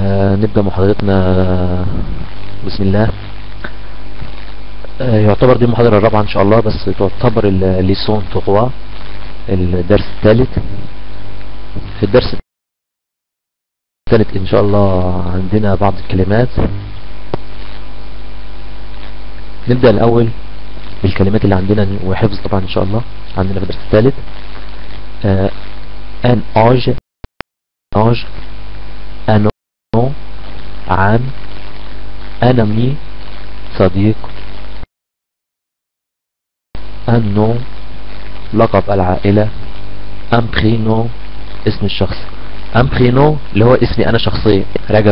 آه نبدأ محاضرتنا بسم الله آه يعتبر دي المحاضرة الرابعة ان شاء الله بس تعتبر الليسون تقوى الدرس الثالث في الدرس الثالث ان شاء الله عندنا بعض الكلمات نبدأ الاول بالكلمات اللي عندنا وحفظ طبعا ان شاء الله عندنا في الدرس الثالث آه ان اج اج ان عام انمي صديق النو لقب العائلة امبرينو اسم الشخص امبرينو اللي هو اسمي انا شخصيا رجب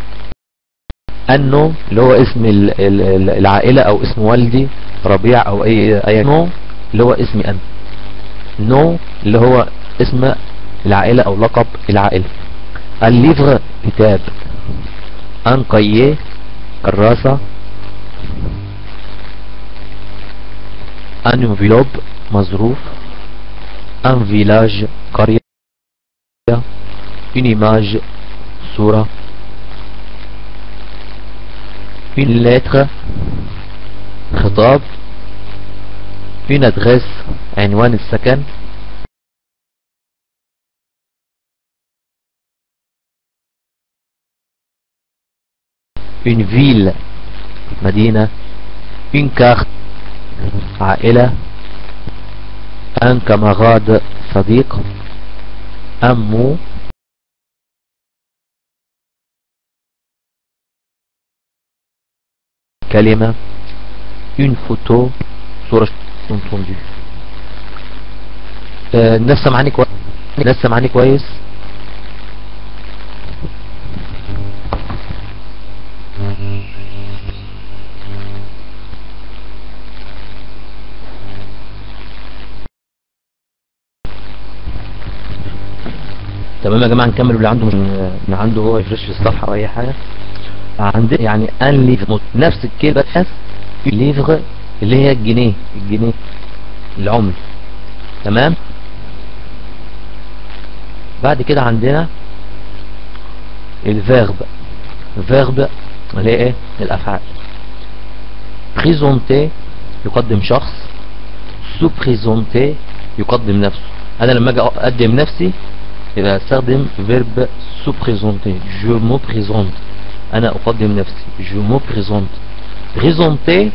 انو اللي هو اسم العائلة او اسم والدي ربيع او اي اي نو اللي هو اسمي انا نو اللي هو اسم العائلة او لقب العائلة الليفر كتاب ان قيه كراسة ان انفلوب مظروف ان فيلاج قرية une image صورة une lettre خطاب une adresse عنوان السكن une ville مدينة une carte عائلة un camarade صديق un mot كلمة une photo صورة entendu آه الناس سمعني كويس الناس سمعني كويس تمام يا جماعه نكمل اللي عنده من عنده هو يفرش في الصفحه او اي حاجه عندنا يعني ان ليفر نفس الكلمه بس ليفر اللي هي الجنيه الجنيه العمل تمام بعد كده عندنا الفيرب فيرب اللي هي ايه الافعال بريزونتي يقدم شخص سو بريزونتي يقدم نفسه انا لما اجي اقدم نفسي يبقى استخدم فيرب سو بريزونتي جو مو بريزونت انا اقدم نفسي جو مو بريزونت بريزونتي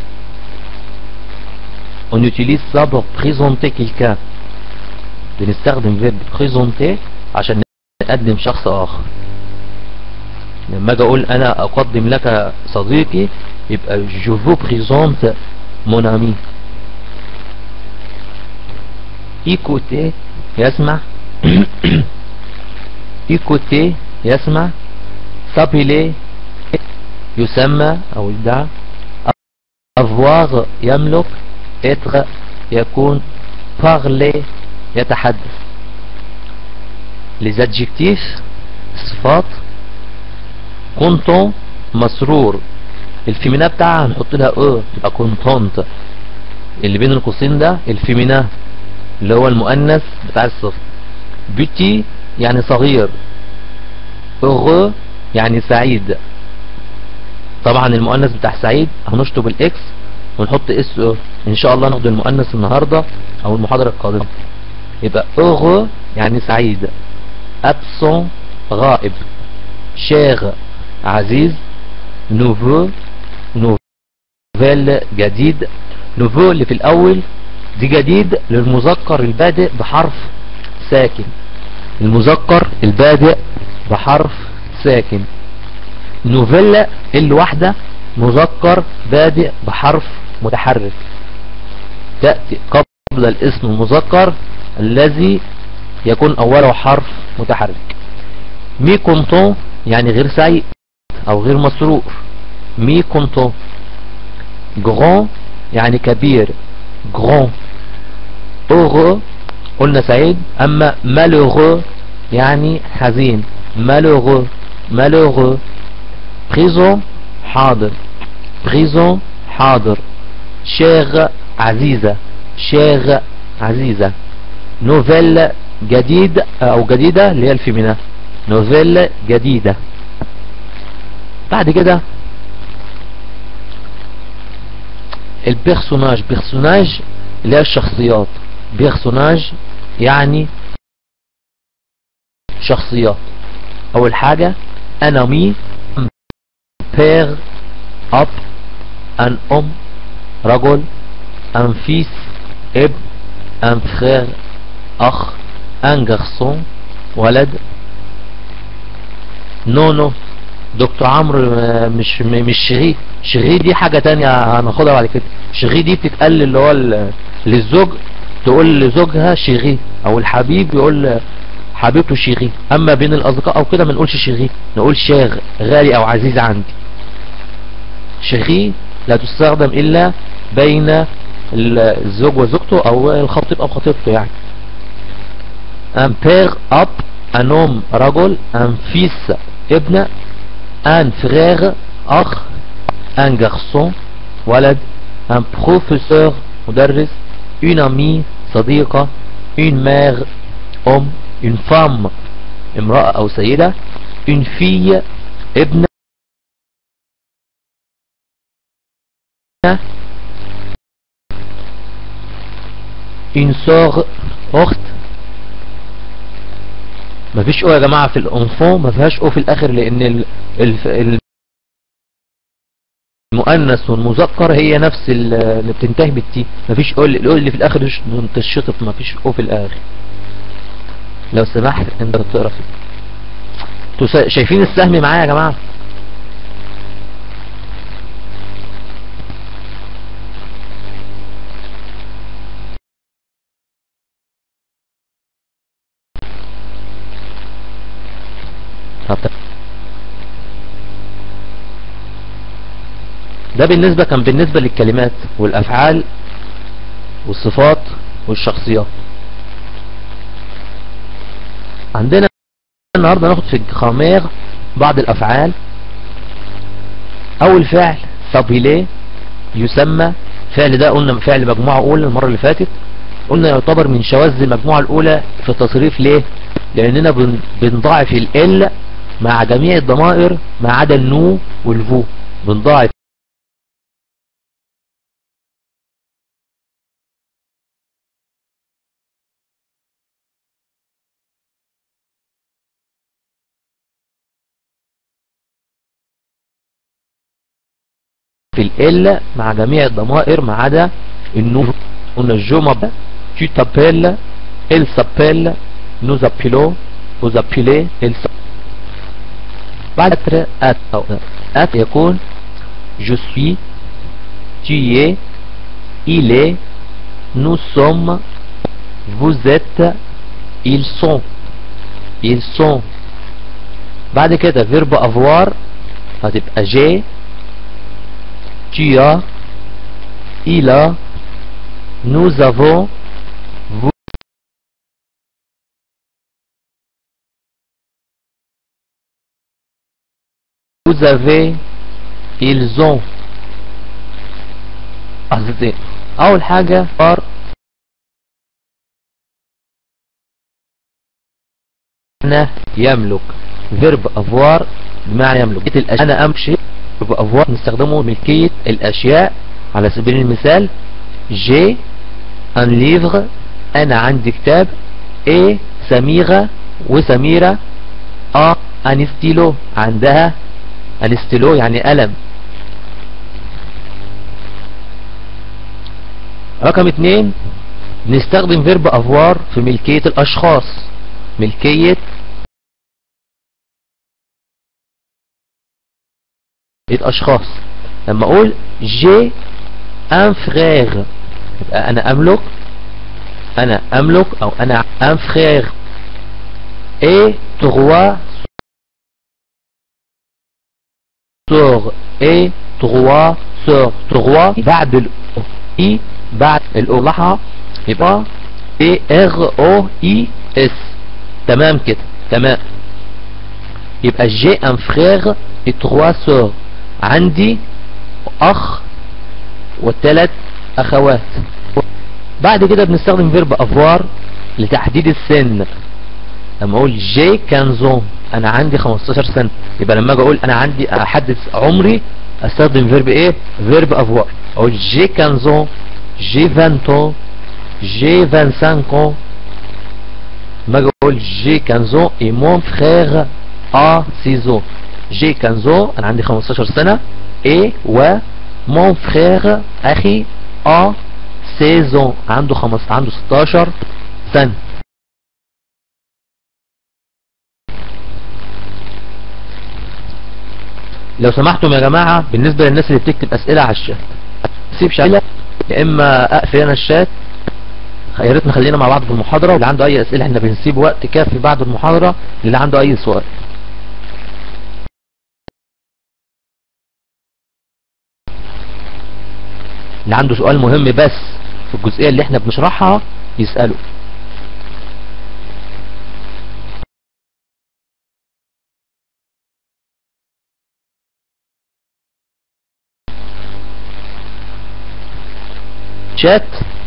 on utilise ça pour présenter quelqu'un بنستخدم فيرب présenter عشان نقدم شخص اخر لما اجي اقول انا اقدم لك صديقي يبقى je vous présente mon ami écouter يسمع écouter يسمع s'appeler يسمى او يدعى avoir يملك être يكون parler يتحدث les adjectifs صفات content مسرور الفيمينا بتاعها هنحط لها او تبقى كونتونت اللي بين القوسين ده الفيمينا اللي هو المؤنث بتاع الصفر بيتي يعني صغير heureux يعني سعيد طبعا المؤنث بتاع سعيد هنشطب الاكس ونحط اس او ان شاء الله ناخد المؤنث النهاردة او المحاضرة القادمة يبقى heureux يعني سعيد absent غائب cher عزيز nouveau nouvelle جديد nouveau اللي في الاول دي جديد للمذكر البادئ بحرف ساكن المذكر البادئ بحرف ساكن نوفيلا الواحدة مذكر بادئ بحرف متحرك تأتي قبل الاسم المذكر الذي يكون اوله حرف متحرك مي كونتون يعني غير سعيد او غير مسرور مي كونتون جران يعني كبير جران heureux قلنا سعيد اما malheureux يعني حزين malheureux malheureux prison حاضر prison حاضر شيغ عزيزة شيغ عزيزة نوفيل جديد او جديدة اللي هي الفيمينا نوفيل جديدة بعد كده البيرسوناج بيرسوناج اللي هي الشخصيات بيرسوناج يعني شخصيات اول حاجة انا مي بير اب ان ام رجل ان فيس ابن ان فرير اخ ان جرسون ولد نونو دكتور عمرو آه، مش م- مش شغي شغي دي حاجة تانية هناخدها بعد كده شغي دي بتتقال اللي هو ال- للزوج تقول لزوجها شغي او الحبيب يقول حبيبته شغي اما بين الاصدقاء او كده ما نقولش شغي نقول شاغ غالي او عزيز عندي شغي لا تستخدم الا بين ال- الزوج وزوجته او الخطيب او خطيبته يعني un père اب un homme رجل un fils ابن un frère اخ un garçon ولد un professeur مدرس une amie صديقة une mère ام une femme امرأة او سيدة une fille ابنة une sœur اخت مفيش او يا جماعة في الانفون ما فيهاش او في الاخر لان ال... ال... المؤنث والمذكر هي نفس ال- اللي بتنتهي بالتي مفيش او الاو اللي في الاخر يش- تشطف مفيش او في الاخر لو سمحت انت تقرا فيه انتوا سا- شايفين السهم معايا يا جماعة طب ده- ده بالنسبة كان بالنسبة للكلمات والافعال والصفات والشخصيات عندنا النهاردة ناخد في الجرامير بعض الافعال اول فعل سابيلي يسمى فعل ده قلنا فعل مجموعة اولى المرة اللي فاتت قلنا يعتبر من شواذ المجموعة الاولى في التصريف ليه لاننا بن- بنضاعف ال مع جميع الضمائر ما عدا النو والفو بنضاعف في ال مع جميع الضمائر ما عدا النو قلنا الجمل tu t'appelles elle s'appelle nous appelons vous appelez elle s'appelle بعد أتر أت أو أت يكون je suis tu es il est nous sommes vous êtes ils sont ils sont بعد كده verbe avoir هتبقى j'ai tu as il a nous avons vous vous avez ils ont قصدي اول حاجة فار انا يملك فيرب افوار بمعنى يملك الأشياء انا امشي فيرب افوار نستخدمه ملكية الاشياء على سبيل المثال جي ان ليفغ انا عندي كتاب ايه سميرة وسميرة اه ان ستيلو عندها ان ستيلو يعني قلم رقم اتنين نستخدم فيرب افوار في ملكية الاشخاص ملكية الاشخاص لما اقول جي ان فرير يبقى انا املك انا املك او انا ان فرير اي تروا سور اي تروا سور تروا بعد ال اي بعد الاو لحظة يبقى اي ار او اي اس تمام كده تمام يبقى جي ان فرير اي تروا سور عندي اخ وثلاث اخوات بعد كده بنستخدم فيرب افوار لتحديد السن لما اقول جي كانزون انا عندي 15 سنة يبقى لما اجي اقول انا عندي احدد عمري استخدم فيرب ايه فيرب افوار اقول جي 15 جي 20 جي 25 لما اجي اقول جي 15 et mon frère a 6 ans جي 15 انا عندي 15 سنة et و mon frère اخي a 16 ans عنده خمس عنده 16 سنة لو سمحتم يا جماعة بالنسبة للناس اللي بتكتب اسئلة على الشات سيب شغلة يا اما اقفل انا الشات يا ريت نخلينا مع بعض في المحاضرة واللي عنده اي اسئلة احنا بنسيب وقت كافي بعد المحاضرة اللي عنده اي سؤال اللي عنده سؤال مهم بس في الجزئية اللي احنا بنشرحها يسأله شات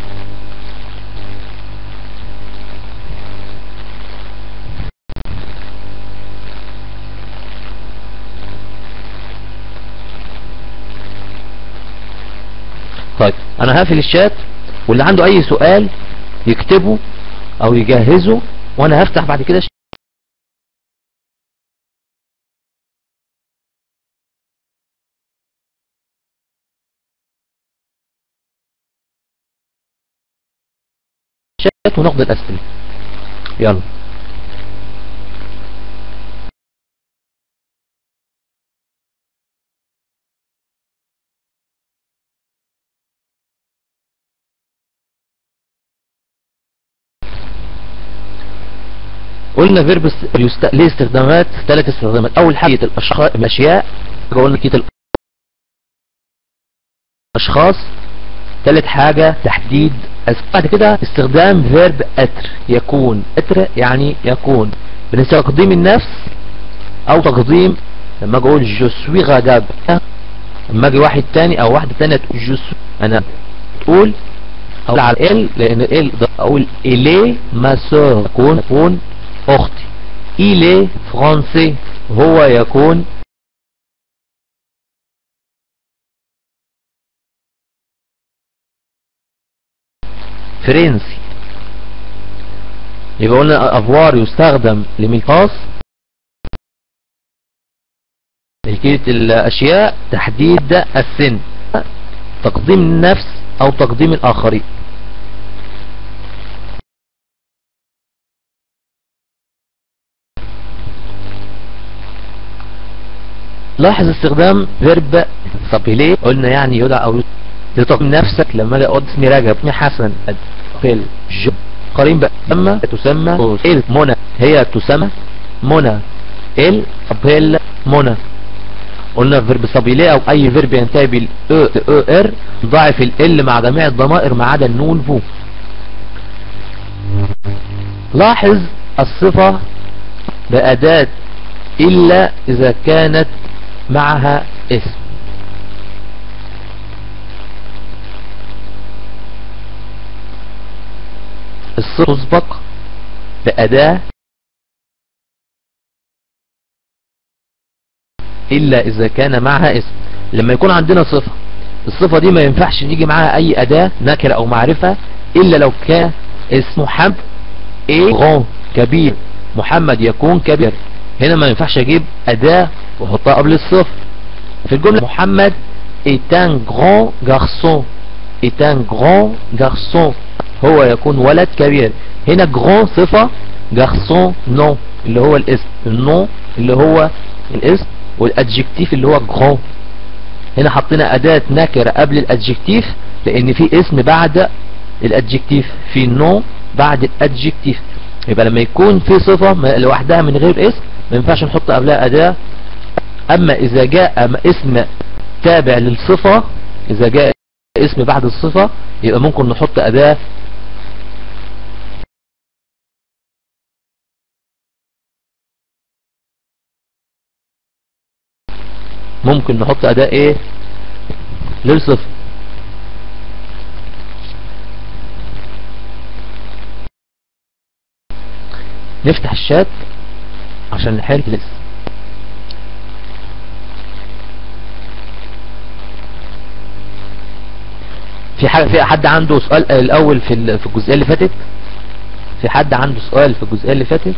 طيب انا هقفل الشات واللي عنده اي سؤال يكتبه او يجهزه وانا هفتح بعد كده شات وناخد الاسئله يلا قلنا فيرب يست... ليه استخدامات ثلاث استخدامات اول حاجه الاشخاص الاشياء قلنا كيت الاشخاص ثالث حاجة تحديد بعد كده استخدام فيرب اتر يكون اتر يعني يكون بالنسبة لتقديم النفس او تقديم لما اجي اقول جو سوي غاداب لما اجي واحد تاني او واحدة تانية تقول جو سوي انا تقول اقول على ال لان ال اقول الي ما سور يكون يكون اختي الي فرنسي هو يكون فرنسي يبقى قلنا افوار يستخدم لملخص ملكية الاشياء تحديد السن تقديم النفس او تقديم الاخرين لاحظ استخدام فيرب طب ليه قلنا يعني يدعى او لتقيم نفسك لما اجي اقول اسمي رجب اسمي حسن ادفل جو قرين بقى لما تسمى ال منى هي تسمى منى ال ابل منى قلنا فيرب صبيليه او اي فيرب ينتهي بال او او ار ضاعف ال مع جميع الضمائر ما عدا النون فو لاحظ الصفة بأداة إلا إذا كانت معها اسم الصفة تسبق بأداة إلا إذا كان معها اسم لما يكون عندنا صفة الصفة دي ما ينفعش يجي معاها أي أداة نكرة أو معرفة إلا لو كان اسمه حب إيه غون كبير محمد يكون كبير هنا ما ينفعش أجيب أداة وأحطها قبل الصفة في الجملة محمد est un grand garçon est un grand garçon هو يكون ولد كبير هنا grand صفة garçon نو اللي هو الاسم النو اللي هو الاسم والادجكتيف اللي هو grand هنا حطينا اداة نكرة قبل الادجكتيف لان في اسم بعد الادجكتيف في نو بعد الادجكتيف يبقى لما يكون في صفة لوحدها من غير اسم ما ينفعش نحط قبلها اداة اما اذا جاء اسم تابع للصفة اذا جاء اسم بعد الصفة يبقى ممكن نحط اداة ممكن نحط اداة ايه للصفة نفتح الشات عشان نحل الاسم في حاجة في حد عنده سؤال الاول في ال- في الجزئيه اللي فاتت في حد عنده سؤال في الجزئيه اللي فاتت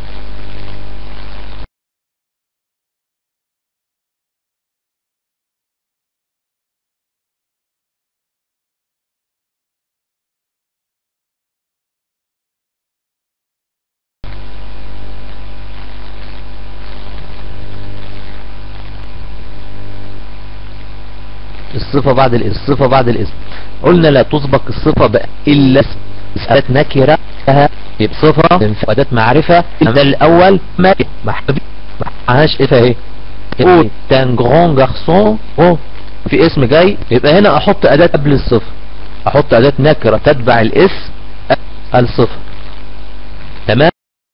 الصفة بعد الاسم الصفة بعد الاسم قلنا لا تسبق الصفة بقى إلا اسم أداة نكرة لها يبقى صفة من أداة معرفة ده الأول ما محبوب معهاش إيه فاهي او تان جران جارسون او في اسم جاي يبقى هنا أحط أداة قبل الصفة أحط أداة نكرة تتبع الاسم الصفة تمام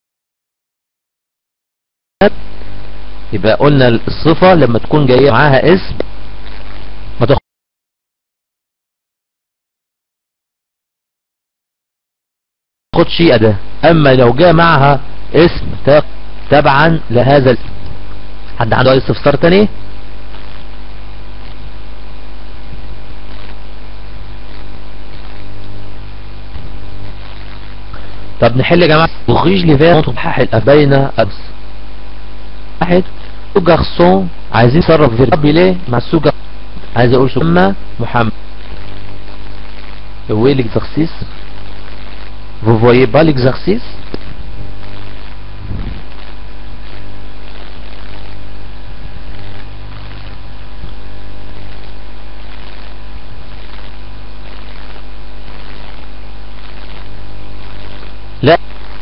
يبقى قلنا الصفة لما تكون جاية معاها اسم ما تاخدش أداة أما لو جاء معها اسم تا- تبعا لهذا الاسم حد عنده أي استفسار تاني طب نحل يا جماعة بخيج لفات نصحح بين أبس واحد سو جارسون عايزين نصرف فيرب ليه مع سو جارسون عايز اقول سو أما محمد Où est l'exercice Vous voyez pas l'exercice لا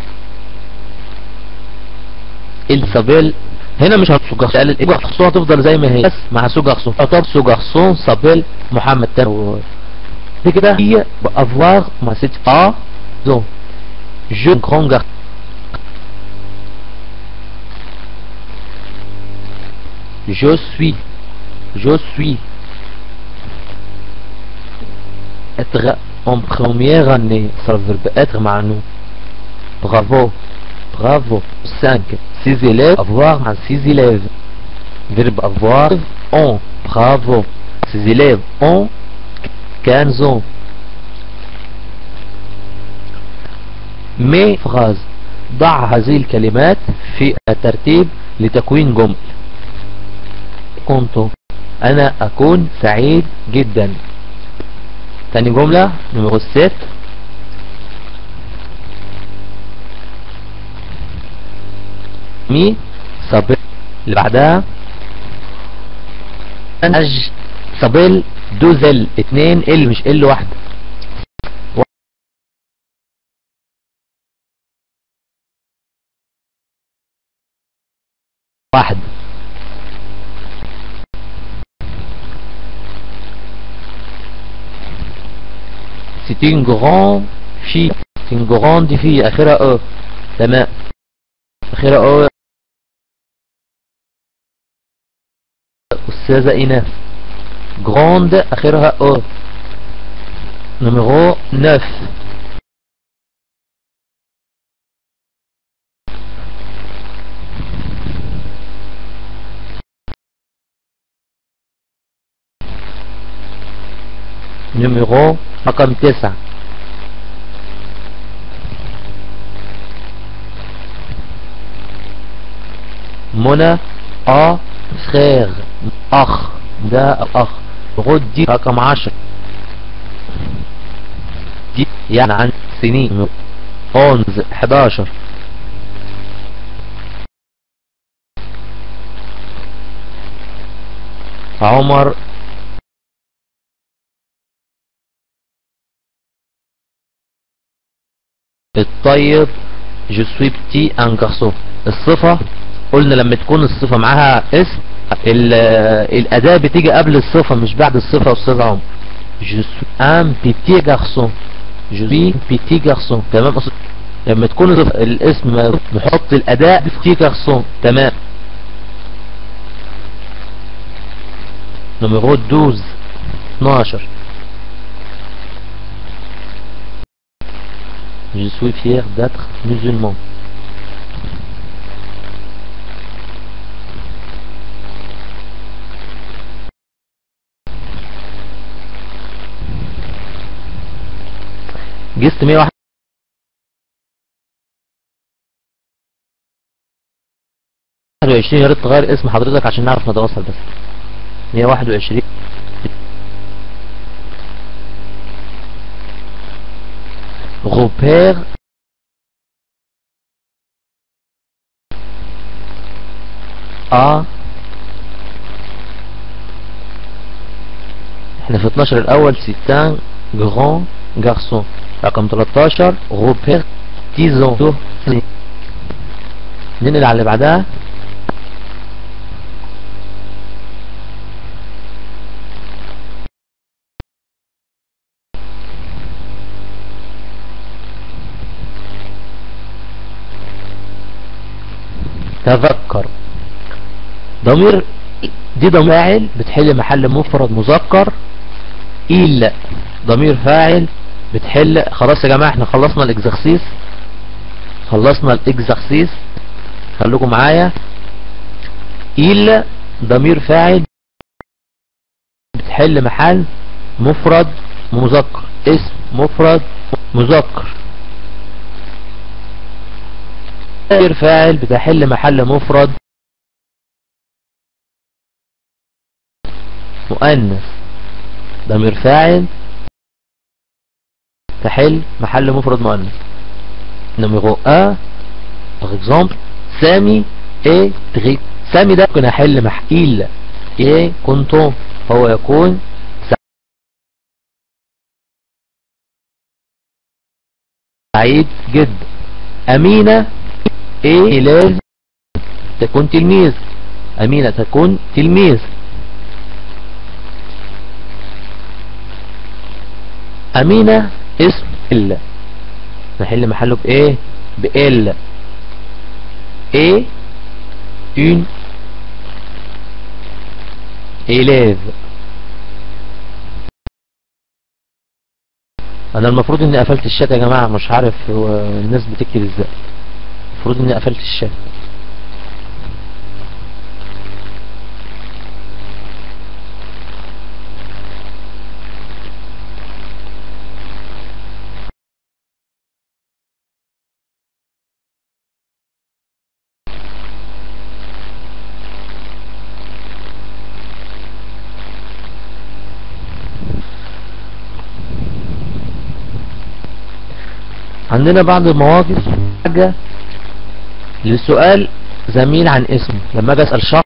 السابيل هنا مش هتسو جارسون قال الايه جارسون هتفضل زي ما هي بس مع سو جارسون طب سو جارسون سابيل محمد تاني c'est que derrière avoir ma cette A donc je grand garçon je suis je suis être en première année ça veut dire être مع nous bravo bravo 5 6 élèves avoir un 6 élèves verbe avoir on bravo 6 élèves ont 15 ans مي فراز ضع هذه الكلمات في الترتيب لتكوين جمل كنت انا اكون سعيد جدا تاني جملة نمرو 6 مي صابيل اللي بعدها انج صابيل دوزل اتنين ال مش ال واحدة واحد C'est une grande fille C'est une grande fille اخرها اه تمام اخرها اه استاذة ايناس grande اخرها او numéro 9 numéro رقم 9 منى ا frère اخ ده اخ غد دي رقم 10 دي يعني عن سنين 11 11 عمر الطيب جو سوي بتي ان garçon الصفة قلنا لما تكون الصفة معاها اسم ال- الأداة بتيجي قبل الصفة مش بعد الصفة يا أستاذ عمر جو سوي ان بيتي garçon جو سوي بيتي garçon تمام أص- لما تكون الصفة الاسم نحط الأداة بيتي garçon تمام نمرو 12 12 Je suis fier d'être musulman. جست 101 121 يا ريت تغير اسم حضرتك عشان نعرف نتواصل بس 121 repère A احنا في 12 الاول سيتان جران جارسون رقم 13 روبير تيزون ننقل على اللي بعدها تذكر ضمير دي ضمير فاعل بتحل محل مفرد مذكر إلا ضمير فاعل بتحل خلاص يا جماعة احنا خلصنا الاكزرسيس خلصنا الاكزرسيس خليكم معايا إلا ضمير فاعل بتحل محل مفرد مذكر اسم مفرد مذكر ضمير فاعل بتحل محل مفرد مؤنث ضمير فاعل تحل محل مفرد مؤنث numéro 1 par exemple سامي et très سامي ده ممكن احل محقيل et كنتم هو يكون سعيد جدا أمينة ايه لازم تكون تلميذ أمينة تكون تلميذ أمينة اسم إلا نحل محله بإيه بإلا إيه une élève انا المفروض اني قفلت الشات يا جماعة مش عارف هو الناس بتكتب ازاي المفروض اني قفلت الشات عندنا بعض المواقف حاجة لسؤال زميل عن اسمه لما اجي اسال شخص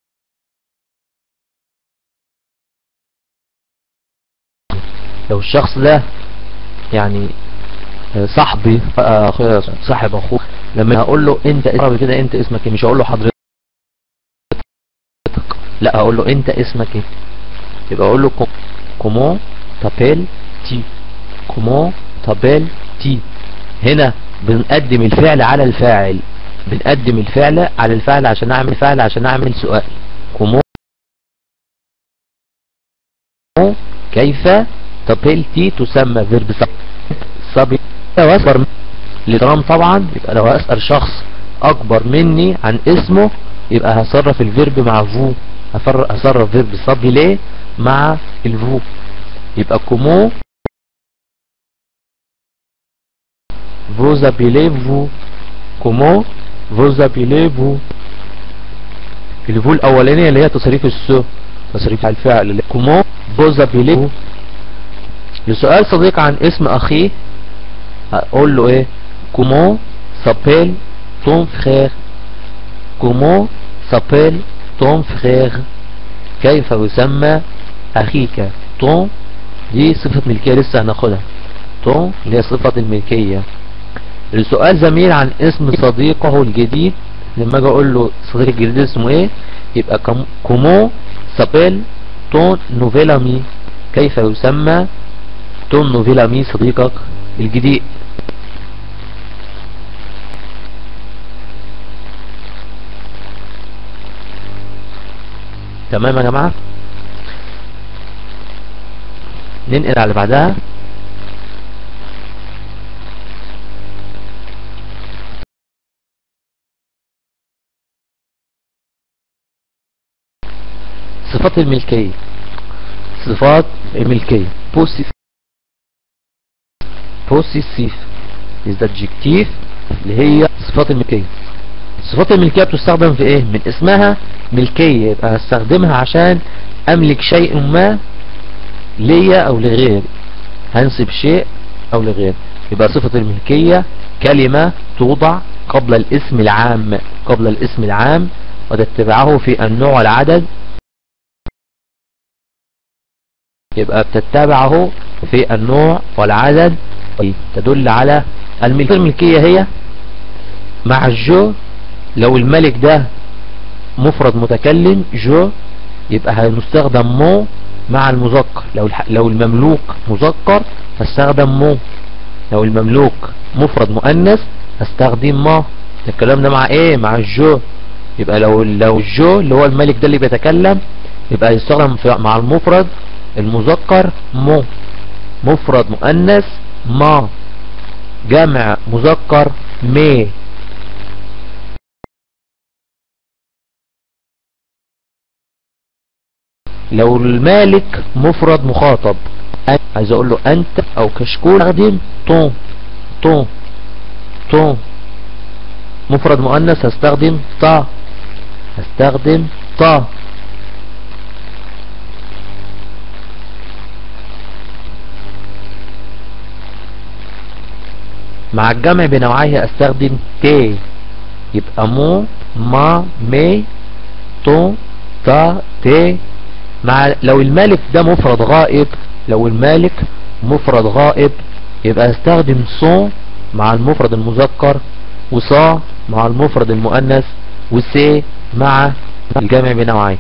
لو الشخص ده يعني صاحبي اخويا صاحب اخوك لما هقول له انت اسمك كده انت اسمك ايه مش هقول له حضرتك لا هقول له انت اسمك ايه يبقى اقول له كومون تابيل تي كومون تابيل تي هنا بنقدم الفعل على الفاعل بنقدم الفعل على الفعل عشان اعمل فعل عشان اعمل سؤال كومون كيف تابيلتي تسمى فيرب صبي لو اكبر لترام طبعا يبقى لو اسأل شخص اكبر مني عن اسمه يبقى هصرف الفيرب مع فو هصرف فيرب صبي ليه مع الفو يبقى كومون vous appelez-vous comment vous appelez-vous الفو الاولانية اللي هي تصريف السو تصريف الفعل comment vous appelez-vous لسؤال صديق عن اسم اخيه هقول له ايه comment s'appelle ton frère comment s'appelle ton frère كيف يسمى اخيك ton دي صفة ملكية لسه هناخدها ton اللي هي صفة الملكية السؤال زميل عن اسم صديقه الجديد لما اجي اقول له صديق الجديد اسمه ايه يبقى كومون سابيل تون نوفيل امي كيف يسمى تون نوفيل امي صديقك الجديد تمام يا جماعة ننقل على اللي بعدها صفات الملكية صفات الملكية بوسيف possessive is the adjective اللي هي صفات الملكية صفات الملكية بتستخدم في ايه من اسمها ملكية يبقى هستخدمها عشان املك شيء ما ليا او لغيري هنسب شيء او لغيري يبقى صفة الملكية كلمة توضع قبل الاسم العام قبل الاسم العام وتتبعه في النوع والعدد يبقى بتتبعه في النوع والعدد تدل على الملكية الملكية هي مع الجو لو الملك ده مفرد متكلم جو يبقى هنستخدم مو مع المذكر لو لو المملوك مذكر فاستخدم مو لو المملوك مفرد مؤنث هستخدم ما الكلام ده مع ايه مع الجو يبقى لو لو الجو اللي هو الملك ده اللي بيتكلم يبقى يستخدم مع المفرد المذكر مو مفرد مؤنث ما جمع مذكر مي لو المالك مفرد مخاطب عايز اقول له انت او كشكول استخدم طون طون طون مفرد مؤنث هستخدم طا هستخدم طا مع الجمع بنوعيه استخدم تي يبقى مو ما مي تو تا تي مع لو المالك ده مفرد غائب لو المالك مفرد غائب يبقى استخدم صو مع المفرد المذكر وصا مع المفرد المؤنث وسي مع الجمع بنوعين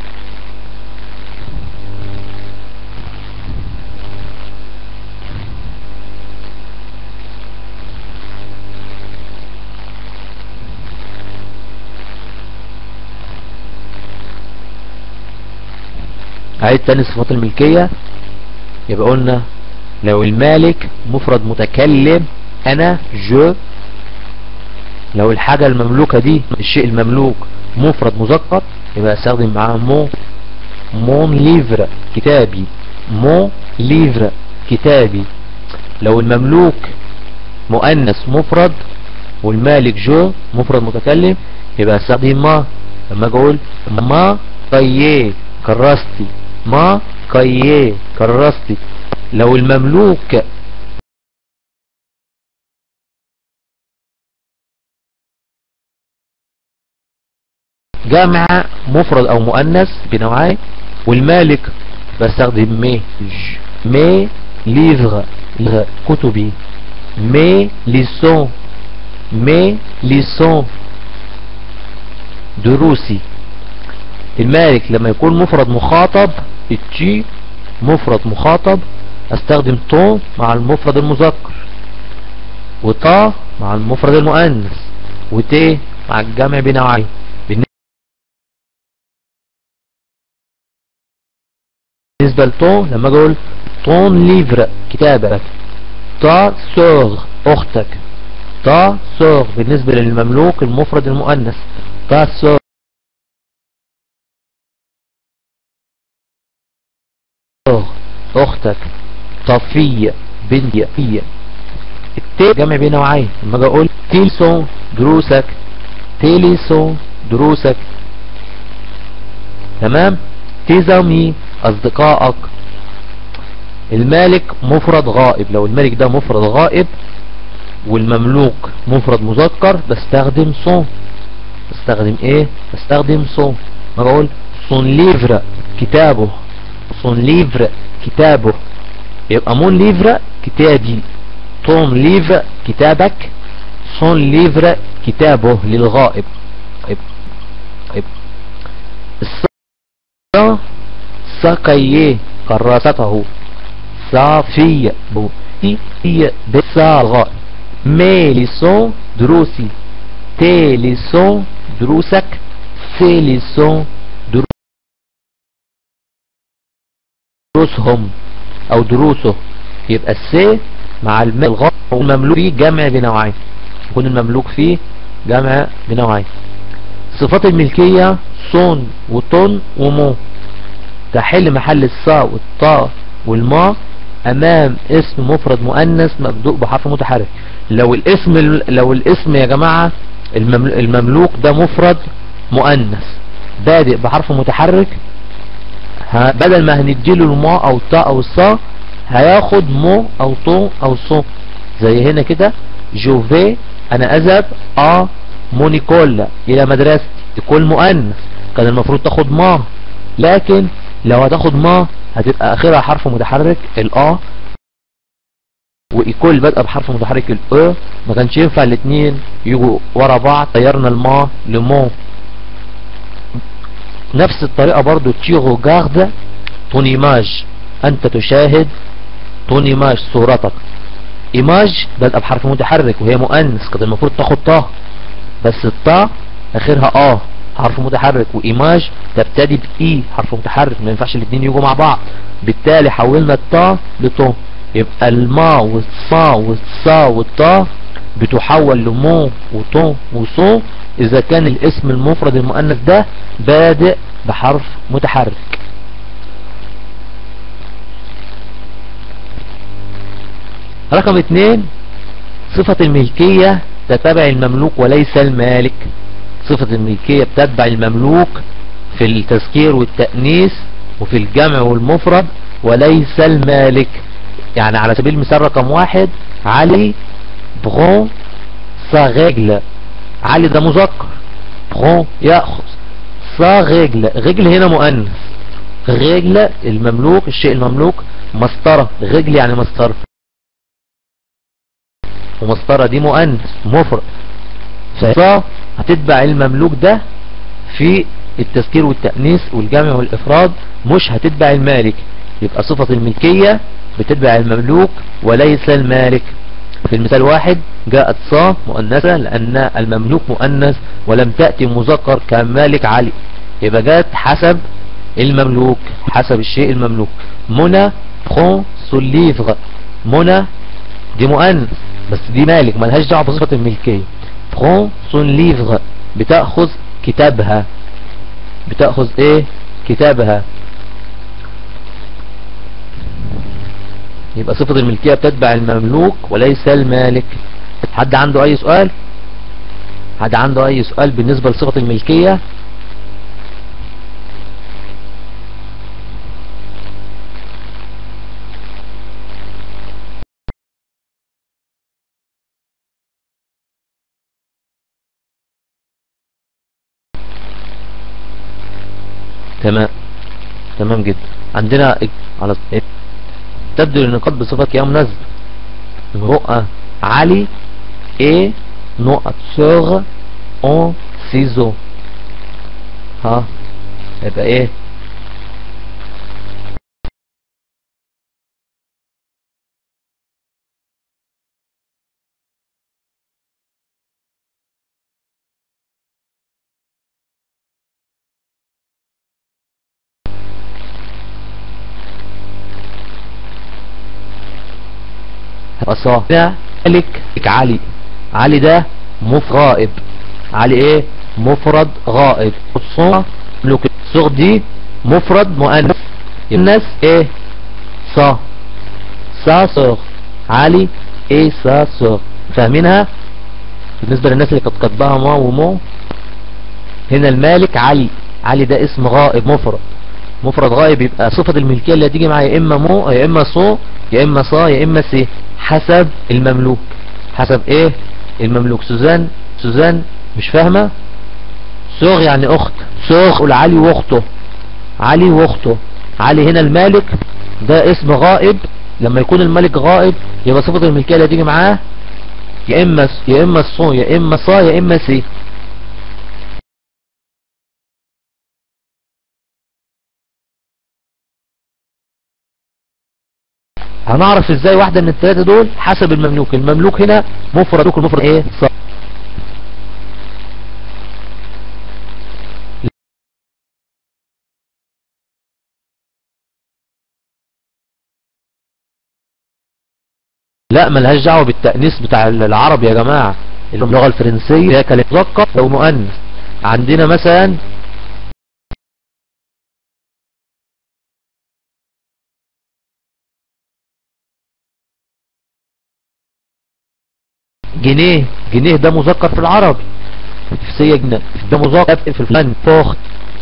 عيد تاني صفات الملكية يبقى قلنا لو المالك مفرد متكلم انا جو لو الحاجة المملوكة دي الشيء المملوك مفرد مذكر يبقى استخدم معاه مو مون ليفر كتابي مو ليفر كتابي لو المملوك مؤنث مفرد والمالك جو مفرد متكلم يبقى استخدم ما لما اقول ما طيه كرستي ما كيه كرستي لو المملوك جمع مفرد او مؤنث بنوعين والمالك بستخدم مي مي ليفغ كتبي مي ليسون مي ليسون دروسي المالك لما يكون مفرد مخاطب التي مفرد مخاطب استخدم تو مع المفرد المذكر وطا مع المفرد المؤنث وتي مع الجمع بنوعين بالنسبة لتون لما اقول تون ليفر كتابك تا سوغ اختك تا سوغ بالنسبة للمملوك المفرد المؤنث تا سوغ اختك طفية بنتي فية التي جمع بين نوعين لما اجي اقول تيلسون دروسك تيليسون دروسك تمام تزامي اصدقائك المالك مفرد غائب لو الملك ده مفرد غائب والمملوك مفرد مذكر بستخدم صون بستخدم ايه بستخدم صون ما بقول صون ليفر كتابه صون ليفر كتابه يبقى مون ليفر كتابي طون ليفر كتابك صون ليفر كتابه للغائب طيب طيب الصا ساقيه كراسته صافية بو هي بسا الغائب مي لسون دروسي تي لسون دروسك سي لسون دروسهم او دروسه يبقى السي مع الماء الغاء والمملوك فيه جمع بنوعين يكون المملوك فيه جمع بنوعين صفات الملكية صون وطن ومو تحل محل الصا والطاء والما امام اسم مفرد مؤنث مبدوء بحرف متحرك لو الاسم لو الاسم يا جماعة المملوك ده مفرد مؤنث بادئ بحرف متحرك بدل ما هنديله الما او الطاء او الصا هياخد مو او طو او صو زي هنا كده جوفي انا اذهب ا مونيكولا الى مدرستي يكون مؤنث كان المفروض تاخد ما لكن لو هتاخد ما هتبقى اخرها حرف متحرك الاه وايكول بدأ بحرف متحرك الاو ما كانش ينفع الاثنين يجوا ورا بعض طيرنا الما لمو نفس الطريقة برضو تيغو جارد تون ايماج انت تشاهد تون ايماج صورتك ايماج بدأ بحرف متحرك وهي مؤنث كده المفروض تاخد طه بس الطا اخرها اه حرف متحرك وايماج تبتدي باي حرف متحرك ما ينفعش الاثنين يجوا مع بعض بالتالي حولنا الطا لطو يبقى الما والصا والصا والطا بتحول لمو وطو وصو اذا كان الاسم المفرد المؤنث ده بادئ بحرف متحرك رقم اتنين صفة الملكية تتبع المملوك وليس المالك صفة الملكية بتتبع المملوك في التذكير والتأنيث وفي الجمع والمفرد وليس المالك يعني على سبيل المثال رقم واحد علي بغون سا رجل علي ده مذكر بغون يأخذ سا رجل رجل هنا مؤنث رجل المملوك الشيء المملوك مسطرة رجل يعني مسطرة ومسطرة دي مؤنث مفرد فصا هتتبع المملوك ده في التذكير والتأنيث والجمع والإفراد مش هتتبع المالك يبقى صفة الملكية بتتبع المملوك وليس المالك في المثال واحد جاءت صا مؤنثة لأن المملوك مؤنث ولم تأتي مذكر كمالك علي يبقى جاءت حسب المملوك حسب الشيء المملوك منى خون سوليفغ منى دي مؤنث بس دي مالك ملهاش دعوه بصفة الملكية prend son livre بتأخذ كتابها بتأخذ ايه كتابها يبقى صفة الملكية بتتبع المملوك وليس المالك حد عنده اي سؤال حد عنده اي سؤال بالنسبة لصفة الملكية تمام تمام جدا عندنا على تبدو النقاط بصفة قيام نزل رؤى علي ايه نقط سور اون سيزو ها يبقى ايه أصاه ده ملك علي علي ده مفرد غائب علي ايه مفرد غائب الصورة ملوك الصغ دي مفرد مؤنث الناس ايه صا صا صغ علي ايه صا صغ فاهمينها بالنسبة للناس اللي كانت كاتباها ما ومو هنا المالك علي علي ده اسم غائب مفرد مفرد غائب يبقى صفة الملكية اللي هتيجي معايا يا اما مو يا اما صو يا اما صا يا اما سي حسب المملوك حسب ايه المملوك سوزان سوزان مش فاهمة سوغ يعني اخت سوغ قول علي واخته علي واخته علي هنا المالك ده اسم غائب لما يكون الملك غائب يبقى صفة الملكية اللي هتيجي معاه يا اما يا اما الصو يا اما صا يا اما سي هنعرف ازاي واحدة من الثلاثة دول حسب المملوك المملوك هنا مفرد المفرد ايه صح لا ملهاش دعوه بالتأنيث بتاع العرب يا جماعة اللغة الفرنسية هي كلمة مذكر او مؤنث عندنا مثلا جنيه جنيه ده مذكر في العربي سي جنيه ده مذكر في الفلان فوخت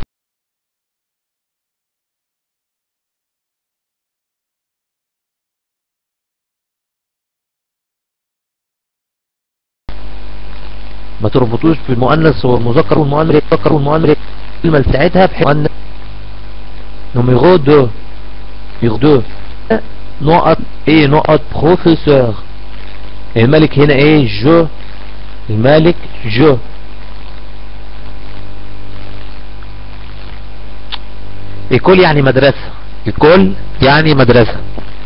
ما تربطوش بالمؤنث والمذكر والمؤنث المذكر والمؤنث الكلمه بتاعتها بحيث مؤنث نميرو 2 نميرو 2 نقط ايه نقط بروفيسور الملك هنا ايه جو الملك جو الكل يعني مدرسة الكل يعني مدرسة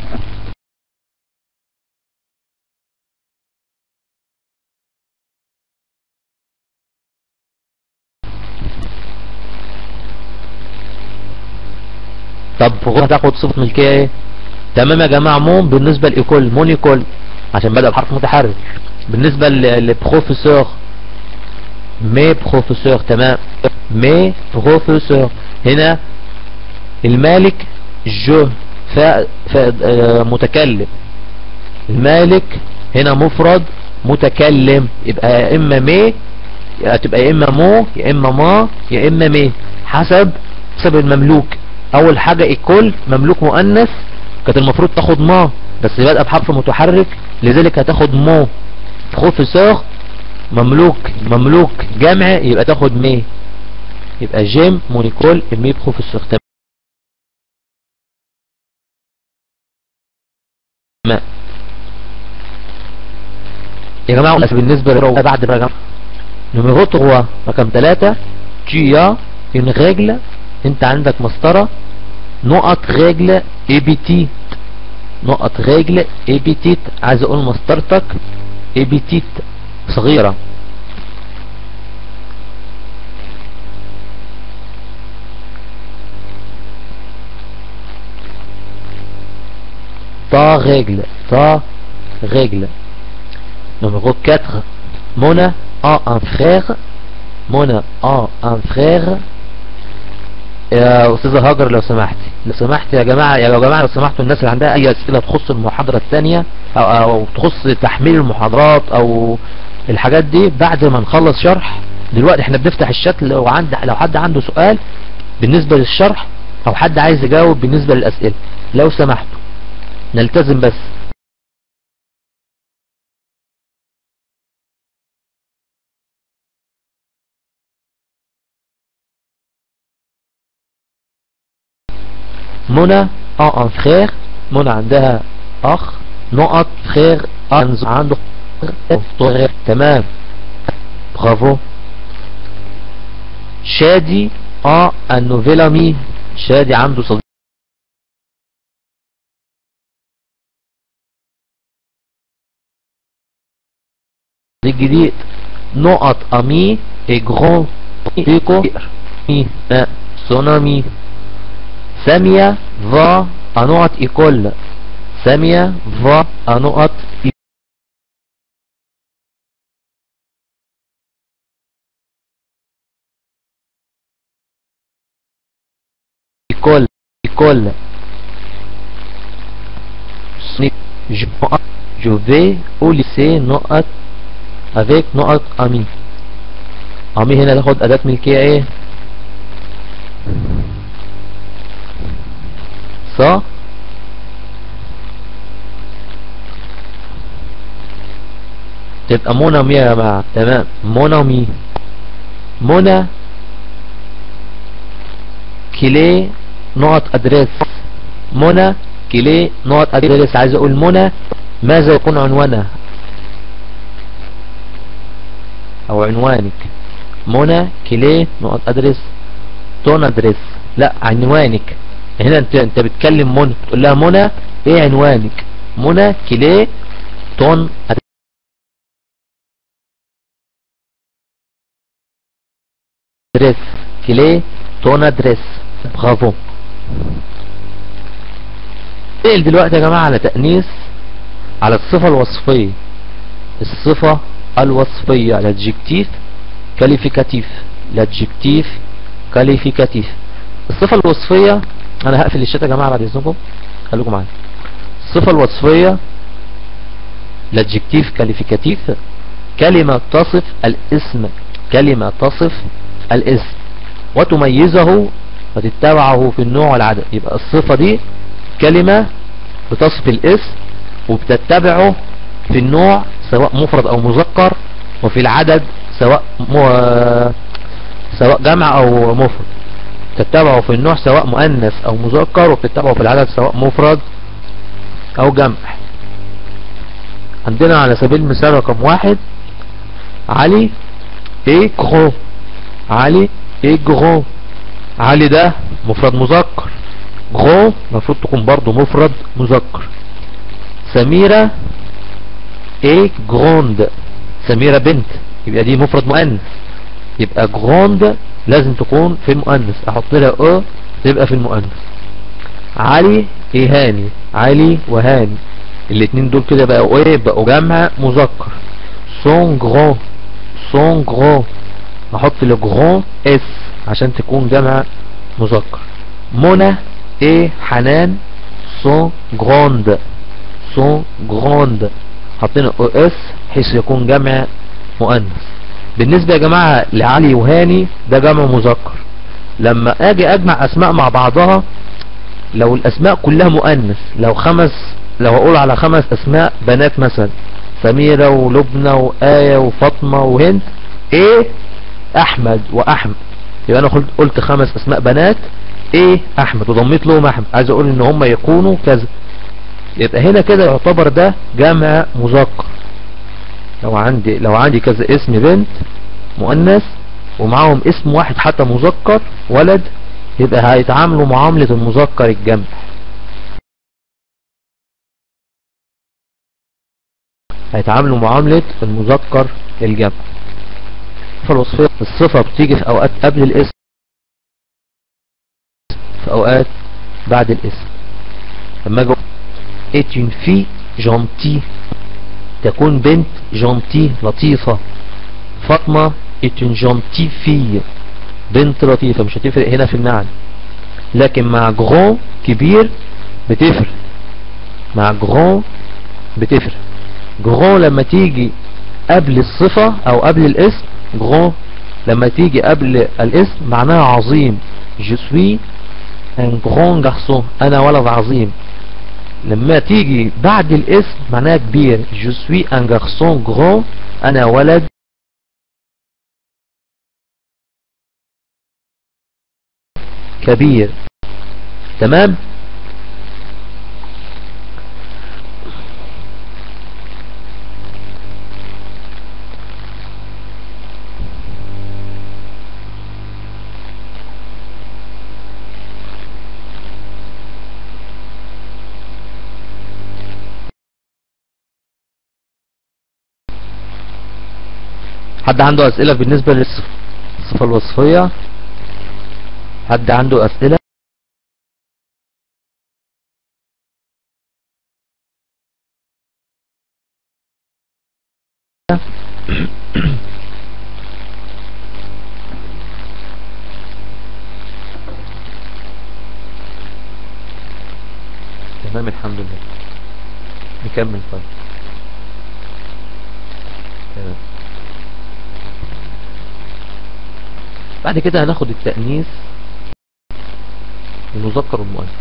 طب هتاخد صفة ملكية ايه تمام يا جماعة مون بالنسبة لإيكول مون إيكول عشان بدأ بحرف متحرك بالنسبة لبروفيسور مي بروفيسور تمام مي بروفيسور هنا المالك جو ف... ف... آه متكلم المالك هنا مفرد متكلم يبقى يا اما مي تبقى يا اما مو يا اما ما يا اما مي حسب حسب المملوك اول حاجة الكل مملوك مؤنث كانت المفروض تاخد ما بس بادئه بحرف متحرك لذلك هتاخد مو بروفيسور مملوك مملوك جمع يبقى تاخد مي يبقى جيم مونيكول مي بروفيسور تمام يا جماعه بالنسبه للرو بعد بقى نمرو 3 رقم 3 tu as une règle انت عندك مسطره نقط رجل ابيتيت نقط رجل ابيتيت عايز اقول مسطرتك ابيتيت صغيرة تا رجل تا رجل numéro 4 Mona a un frère Mona a un frère يا استاذة هاجر لو سمحتي لو سمحت يا جماعة يا جماعة لو سمحتوا الناس اللي عندها اي اسئلة تخص المحاضرة الثانية او, أو تخص تحميل المحاضرات او الحاجات دي بعد ما نخلص شرح دلوقتي احنا بنفتح الشات لو عند لو حد عنده سؤال بالنسبة للشرح او حد عايز يجاوب بالنسبة للاسئلة لو سمحتوا نلتزم بس منى اه ان فرير منى عندها اخ نقط فرير عنده طغير تمام برافو شادي اه un nouvel ami شادي عنده صديق جديد نقط امي et grand بيكو son ami سامية va à نقط école سامية va à نقط école école je, je vais au lycée نقط avec نقط امي امي هنا ناخد اداة ملكية ايه صح تبقى مونامي يا جماعة تمام مونامي مونا كيلي نقط ادريس منى كيلي نقط ادريس عايز اقول منى ماذا يكون عنوانها او عنوانك منى كيلي نقط ادريس تون ادريس لا عنوانك هنا انت انت بتكلم منى تقول لها منى ايه عنوانك منى كيلي تون ادريس كيلي تون ادريس برافو نقل دلوقتي يا جماعة على تأنيس على الصفة الوصفية الصفة الوصفية الادجكتيف كاليفيكاتيف الادجكتيف كاليفيكاتيف الصفة الوصفية انا هقفل الشات يا جماعة بعد اذنكم خليكم معايا الصفة الوصفية الادجكتيف كاليفيكاتيف كلمة تصف الاسم كلمة تصف الاسم وتميزه وتتبعه في النوع والعدد يبقى الصفة دي كلمة بتصف الاسم وبتتبعه في النوع سواء مفرد او مذكر وفي العدد سواء م... سواء جمع او مفرد تتبعه في النوع سواء مؤنث او مذكر وبتتبعه في العدد سواء مفرد او جمع عندنا على سبيل المثال رقم واحد علي ايه جرو علي ايه جرو علي ده مفرد مذكر غو المفروض تكون برضو مفرد مذكر سميرة ايه جروند سميرة بنت يبقى دي مفرد مؤنث يبقى جروند لازم تكون في المؤنث احط لها او تبقى في المؤنث علي ايه هاني علي وهاني الاتنين دول كده بقوا ايه بقوا جمع مذكر سون جرون سون جرون احط له جرون اس عشان تكون جمع مذكر منى ايه حنان سون جروند سون جروند حاطين او اس بحيث يكون جمع مؤنث بالنسبة يا جماعة لعلي وهاني ده جمع مذكر لما اجي اجمع اسماء مع بعضها لو الاسماء كلها مؤنث لو خمس لو اقول على خمس اسماء بنات مثلا سميرة ولبنى وآية وفاطمة وهند ايه احمد واحمد يبقى انا قلت قلت خمس اسماء بنات ايه احمد وضميت لهم احمد عايز اقول ان هم يكونوا كذا يبقى هنا كده يعتبر ده جمع مذكر لو عندي لو عندي كذا اسم بنت مؤنث ومعاهم اسم واحد حتى مذكر ولد يبقى هيتعاملوا معاملة المذكر الجمع هيتعاملوا معاملة المذكر الجمع فالوصفية الصفة بتيجي في اوقات قبل الاسم في اوقات بعد الاسم لما اجي est une fille gentille تكون بنت جونتي لطيفة فاطمة est une gentille fille بنت لطيفة مش هتفرق هنا في المعنى لكن مع جرون كبير بتفرق مع جرون بتفرق جرون لما تيجي قبل الصفة او قبل الاسم جرون لما تيجي قبل الاسم معناها عظيم je suis un grand garçon انا ولد عظيم لما تيجي بعد الاسم معناها كبير je suis un garçon grand انا ولد كبير تمام حد عنده اسئلة بالنسبة للصفة الوصفية حد عنده اسئلة تمام الحمد لله نكمل طيب تمام بعد كده هناخد التأنيث المذكر والمؤنث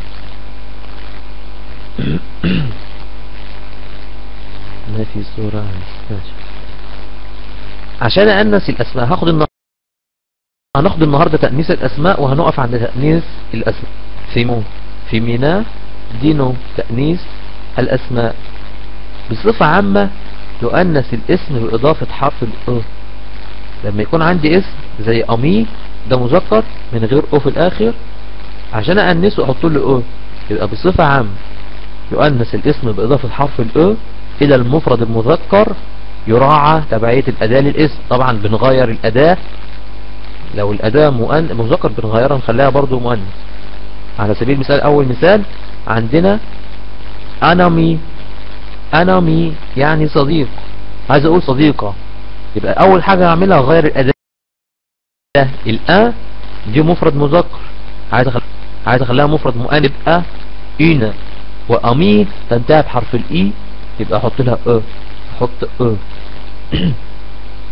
ما في صورة ماشي عشان أنس الأسماء هاخد النهاردة هناخد النهاردة تأنيث الأسماء وهنقف عند تأنيث الأسماء فيمو فيمينا دينو تأنيث الأسماء بصفة عامة يؤنث الاسم بإضافة حرف الأ لما يكون عندي اسم زي أمي ده مذكر من غير أو في الآخر عشان أنسه أحط له أو يبقى بصفة عامة يؤنث الاسم بإضافة حرف الأو إلى المفرد المذكر يراعى تبعية الأداة للاسم طبعا بنغير الأداة لو الأداة مؤن... مذكر بنغيرها نخليها برضو مؤنث على سبيل المثال أول مثال عندنا أنامي أنامي يعني صديق عايز أقول صديقة يبقى أول حاجة أعملها أغير الأداة الأ دي مفرد مذكر عايز أخليها عايز أخليها مفرد مؤنث يبقى إينا وأمي تنتهي بحرف الإي يبقى أحط لها أ أحط أ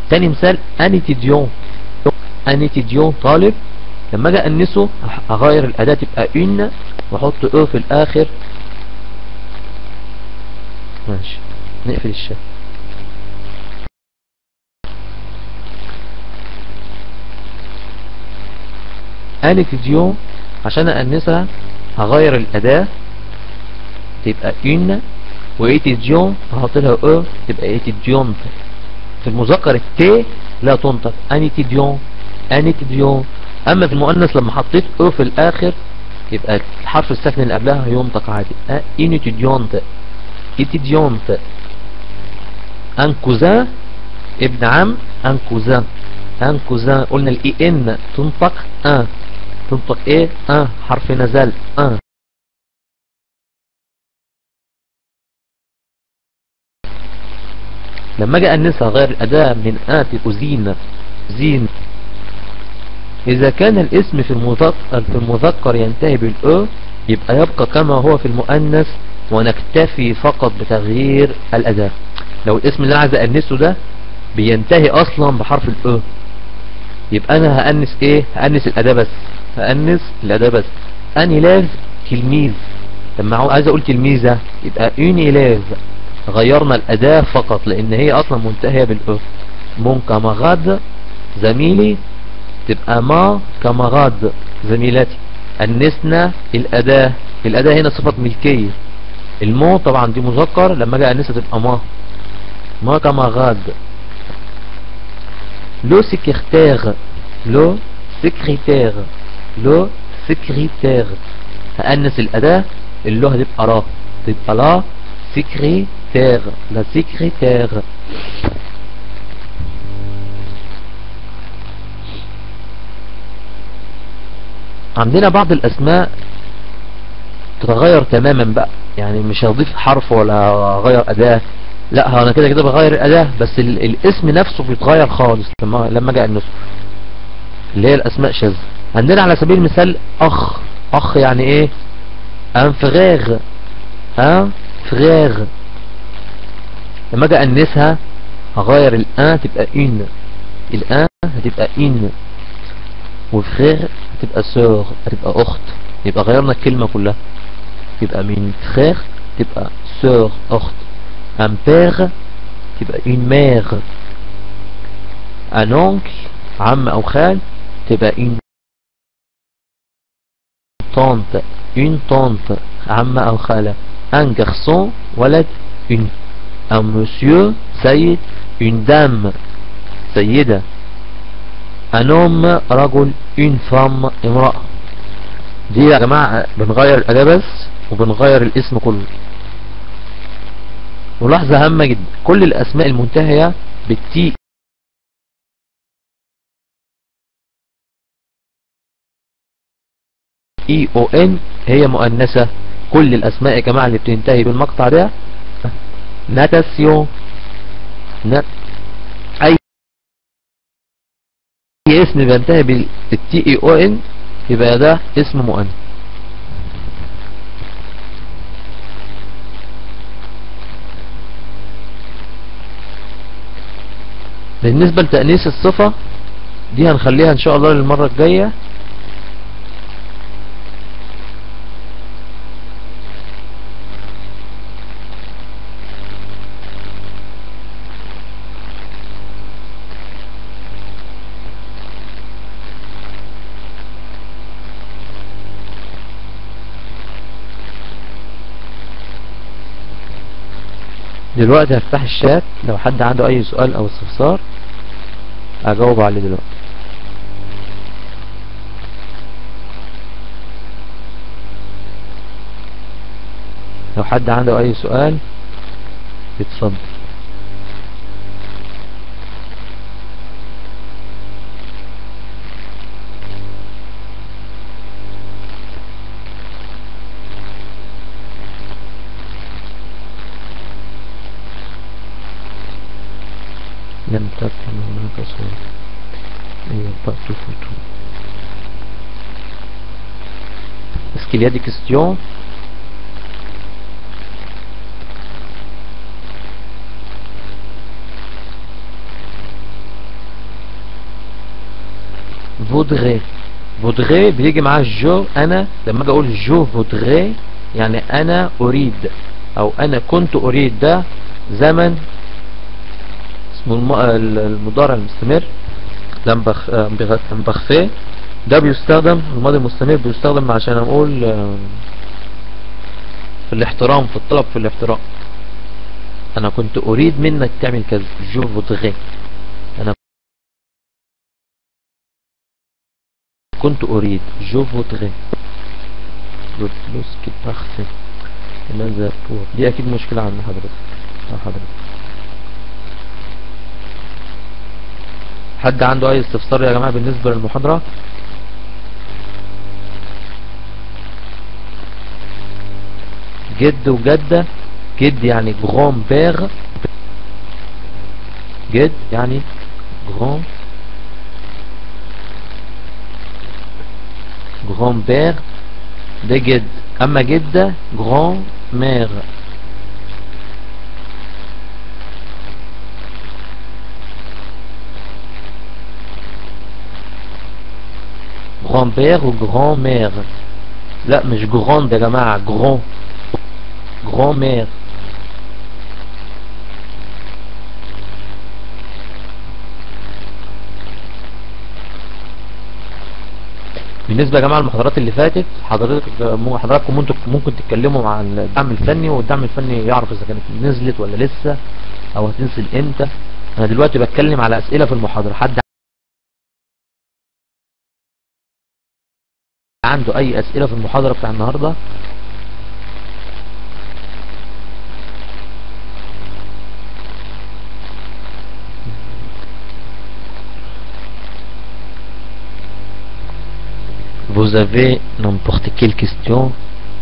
تاني مثال ان اتيديون ان اتيديون طالب لما اجي انسه اغير الاداة تبقى ان واحط او في الاخر ماشي نقفل الشات ان اتيديون عشان انسها هغير الاداة تبقى ان وايتيديون هحط لها او تبقى ايتيديونت في المذكر التي لا تنطق انيتيديون انيتيديون اما في المؤنث لما حطيت او في الاخر يبقى الحرف الساكن اللي قبلها ينطق عادي انيتيديونت ايتيديونت ان كوزان ابن عم ان كوزان ان كوزان قلنا الاي ان تنطق ان تنطق ايه ان حرف نزال ان لما اجي انسها غير الاداة من اتي كوزين زين اذا كان الاسم في المذكر في المذكر ينتهي بالاو يبقى يبقى كما هو في المؤنث ونكتفي فقط بتغيير الاداة لو الاسم اللي انا عايز انسه ده بينتهي اصلا بحرف الاو يبقى انا هانس ايه هانس الاداة بس هانس الاداة بس اني لاف تلميذ لما عايز اقول تلميذة يبقى اوني لاف غيرنا الأداة فقط لأن هي أصلا منتهية بالأو مون كاماغاد زميلي تبقى ما كاماغاد زميلتي أنسنا الأداة الأداة هنا صفة ملكية المو طبعا دي مذكر لما اجي أنسها تبقى ما ما كاماغاد لو سكرتير لو سكرتير لو سكرتير هأنس الأداة اللي هو هتبقى را تبقى لا secrétaire la secrétaire عندنا بعض الاسماء تتغير تماما بقى يعني مش هضيف حرف ولا اغير اداة لا هو انا كده كده بغير الاداة بس ال الاسم نفسه بيتغير خالص لما لما اجي انسه اللي هي الاسماء شاذة عندنا على سبيل المثال اخ اخ يعني ايه انفغاغ ها فغير لما اجي انسها هغير الان تبقى ان الان هتبقى ان وفغير هتبقى سور هتبقى اخت يبقى غيرنا الكلمة كلها يبقى من فغير تبقى سور اخت un père تبقى une mère un oncle عم او خال تبقى une tante une tante عم او خالة un garçon ولد une un monsieur سيد une dame سيدة un homme رجل une femme امرأة دي يا جماعة بنغير الأداة بس وبنغير الاسم كله ملاحظة هامة جدا كل الأسماء المنتهية بالتي اي او ان هي مؤنثة كل الاسماء يا جماعة اللي بتنتهي بالمقطع ده ناتاسيون ن... اي اسم بينتهي بالتي اي او ان يبقى ده اسم مؤنث بالنسبة لتأنيس الصفة دي هنخليها ان شاء الله للمرة الجاية دلوقتي هفتح الشات لو حد عنده اي سؤال او استفسار اجاوب عليه دلوقتي لو حد عنده اي سؤال يتصدر لم تكن هناك صورة il n'y a pas de photo est-ce qu'il y a des questions فودغي فودغي بيجي معاه جو انا لما اجي اقول جو فودغي يعني انا اريد او انا كنت اريد ده زمن اسمه الم- ال- المضارع المستمر لمبخ بخفيه ده بيستخدم الماضي المستمر بيستخدم عشان اقول آه، في الاحترام في الطلب في الاحترام انا كنت اريد منك تعمل كذا جو فودغي انا كنت اريد جو فودغي le plus qui est parfait ماذا pour دي اكيد مشكلة عند حضرتك آه حضرتك حد عنده اي استفسار يا جماعة بالنسبة للمحاضرة جد وجدة جد يعني جرام بير جد يعني جرام جرام بير ده جد اما جدة جرام مير جرام بير وجرام مير لا مش جراند يا جماعة جرام جرام مير بالنسبة يا جماعة المحاضرات اللي فاتت حضرتك مو- حضراتكم ممكن ممكن تتكلموا مع الدعم الفني والدعم الفني يعرف اذا كانت نزلت ولا لسه او هتنزل امتى انا دلوقتي بتكلم على اسئلة في المحاضرة حد عنده اي اسئلة في المحاضرة بتاع النهاردة Vous avez n'importe quelle question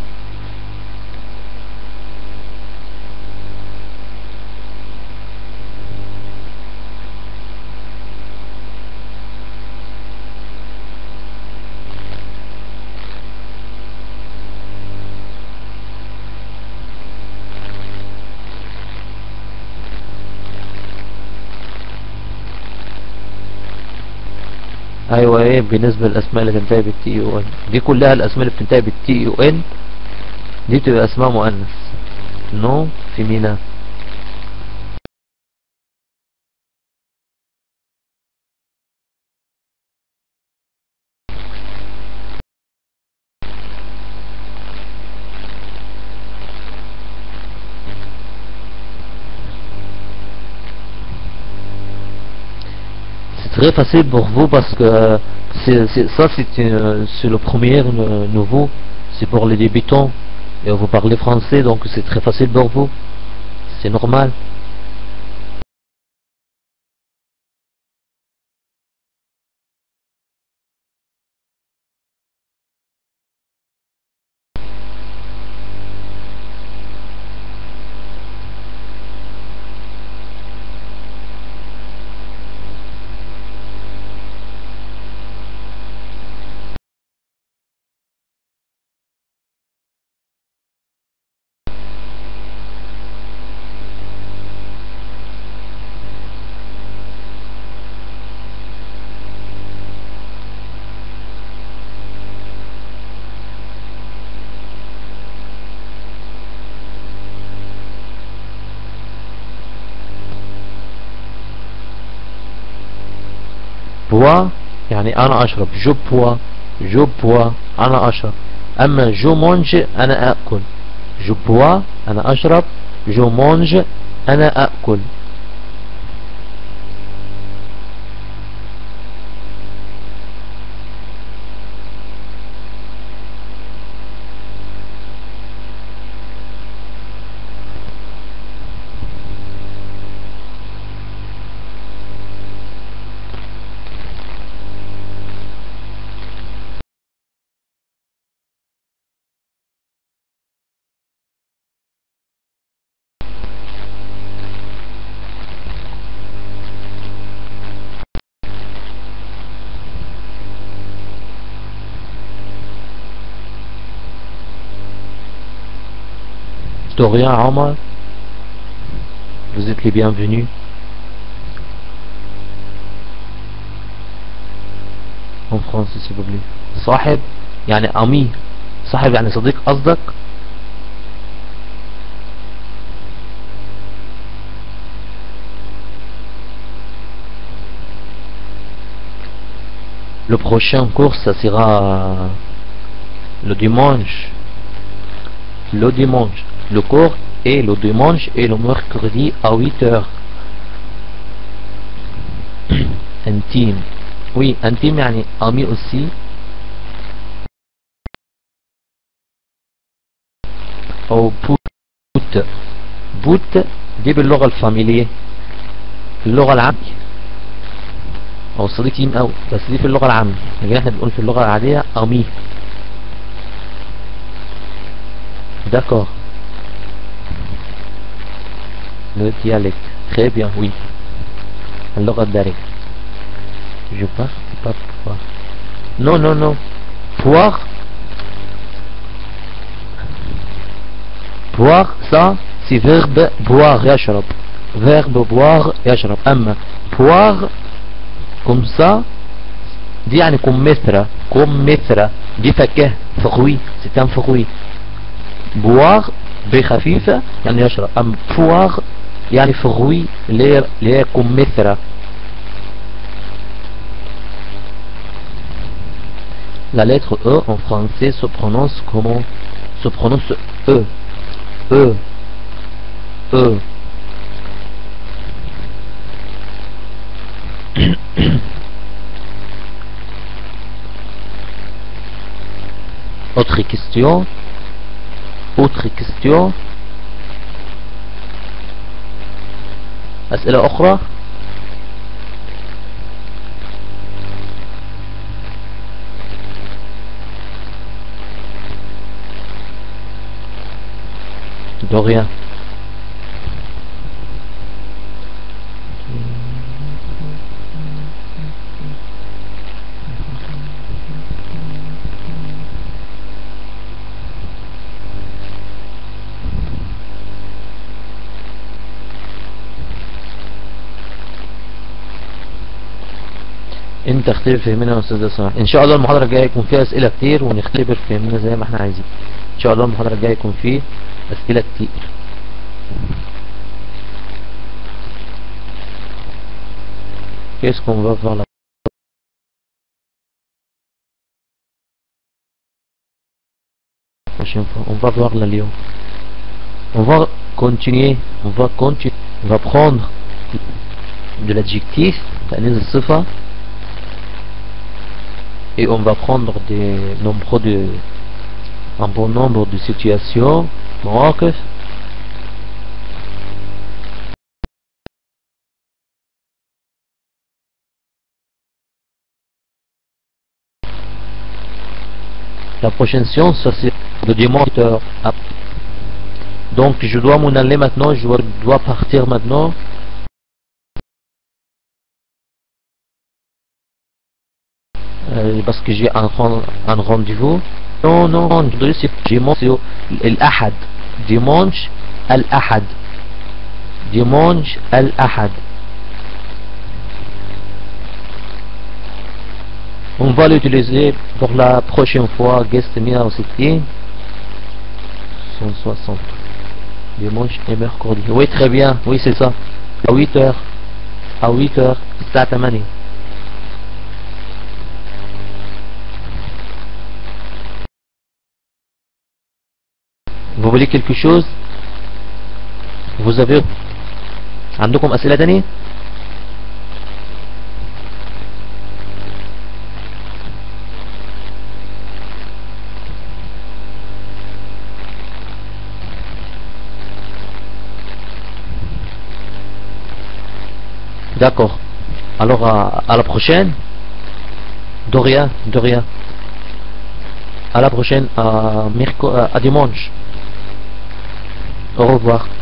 ايوه ايه بالنسبة للاسماء اللي تنتهي بالتي او ان دي كلها الاسماء اللي بتنتهي بالتي او ان دي بتبقى اسماء مؤنث نو فيمينا C'est très facile pour vous parce que c'est- c'est- ça c'est une- c'est le premier euh, nouveau, c'est pour les débutants et vous parlez français donc c'est très facile pour vous, c'est normal. بوا يعني انا اشرب جو بوا جو بوا انا اشرب اما جو مونج انا اكل جو بوا انا اشرب جو مونج انا اكل Dorian Omar, vous êtes les bienvenus. En français s'il vous plaît صاحب يعني أمي صاحب يعني صديق قصدك Le prochain cours, ça sera le dimanche. Le dimanche. Le cours est le dimanche et le mercredi à 8 heures. intime. Oui, intime يعني ami aussi. أو بوت بوت دي باللغة الفاميلية اللغة العامية أو الصديق تيم أو بس دي في اللغة العامية لكن احنا بنقول في اللغة العادية أمي D'accord. Le dialecte. Très bien, oui. اللغة الدارجة. Je pense c'est pas poire. Non, non, non. Poire. Boire, ça, c'est verbe boire, يشرب. Verbe boire, يشرب. أما boire, comme ça, دي يعني كمثرى كمثرى دي فكه فخوي c'est un fruit بواغ بخفيفة يعني يشرب أم بواغ يعني فغوي اللي هي كمثرى La lettre E en français se prononce comment Se prononce E. E. E. Autre question Autre question أسئلة أخرى دوريا انت اختبر فهمنا يا استاذ صلاح ان شاء الله المحاضره الجايه يكون فيها اسئله كتير ونختبر فهمنا زي ما احنا عايزين ان شاء الله المحاضره الجايه يكون فيه اسئله كتير Qu'est-ce qu'on va voir là prochaine fois On va voir là Lyon. On va continuer, on va continuer, on va prendre de l'adjectif, تأنيث الصفة et on va prendre des nombres de un bon nombre de situations مواقف La prochaine séance, ça c'est le dimanche. Donc je dois m'en aller maintenant, je dois partir maintenant. Euh, parce que j'ai un, un rendez-vous. Non, non, c'est dimanche, c'est l'Ahad. Dimanche, l'Ahad. Dimanche, l'Ahad. On va l'utiliser pour la prochaine fois, guest 160. 160. Dimanche et mercredi. Oui, très bien. Oui, c'est ça. À 8 heures. À 8 heures. C'est à Vous voulez quelque chose Vous avez عندكم أسئلة تانية D'accord. Alors à, à, la prochaine. De rien, de rien. À la prochaine, à, merc à dimanche. Au revoir.